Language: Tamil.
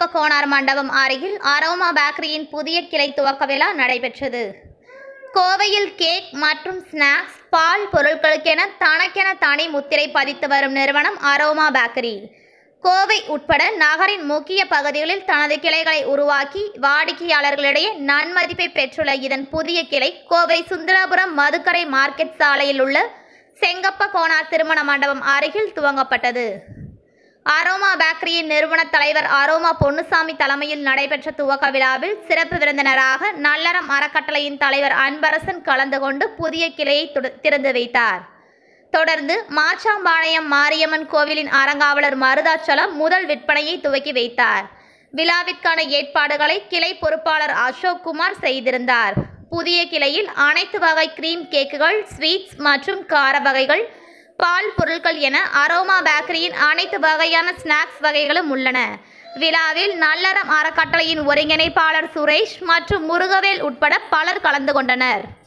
செங்கப்ப கோனார் மண்டபம் அருகில் அரோமா பேக்கரியின் புதிய கிளை துவக்க விழா நடைபெற்றது கோவையில் கேக் மற்றும் ஸ்நாக்ஸ் பால் பொருட்களுக்கென தனக்கென தனி முத்திரை பதித்து வரும் நிறுவனம் அரோமா பேக்கரி கோவை உட்பட நகரின் முக்கிய பகுதிகளில் தனது கிளைகளை உருவாக்கி வாடிக்கையாளர்களிடையே நன்மதிப்பை பெற்றுள்ள இதன் புதிய கிளை கோவை சுந்தராபுரம் மதுக்கரை மார்க்கெட் சாலையில் உள்ள செங்கப்ப கோனார் திருமண மண்டபம் அருகில் துவங்கப்பட்டது அரோமா பேக்கரியின் நிறுவன தலைவர் அரோமா பொன்னுசாமி தலைமையில் நடைபெற்ற துவக்க விழாவில் சிறப்பு விருந்தினராக நல்லறம் அறக்கட்டளையின் தலைவர் அன்பரசன் கலந்து கொண்டு புதிய கிளையை துட- திறந்து வைத்தார் தொடர்ந்து மாச்சாம்பாளையம் மாரியம்மன் கோவிலின் அறங்காவலர் மருதாச்சலம் முதல் விற்பனையை துவக்கி வைத்தார் விழாவிற்கான ஏற்பாடுகளை கிளை பொறுப்பாளர் அசோக் குமார் செய்திருந்தார் புதிய கிளையில் அனைத்து வகை கிரீம் கேக்குகள் ஸ்வீட்ஸ் மற்றும் கார வகைகள் பால் பொருட்கள் என அரோமா பேக்கரியின் அனைத்து வகையான ஸ்நாக்ஸ் வகைகளும் உள்ளன விழாவில் நல்லறம் அறக்கட்டளையின் ஒருங்கிணைப்பாளர் சுரேஷ் மற்றும் முருகவேல் உட்பட பலர் கலந்து கொண்டனர்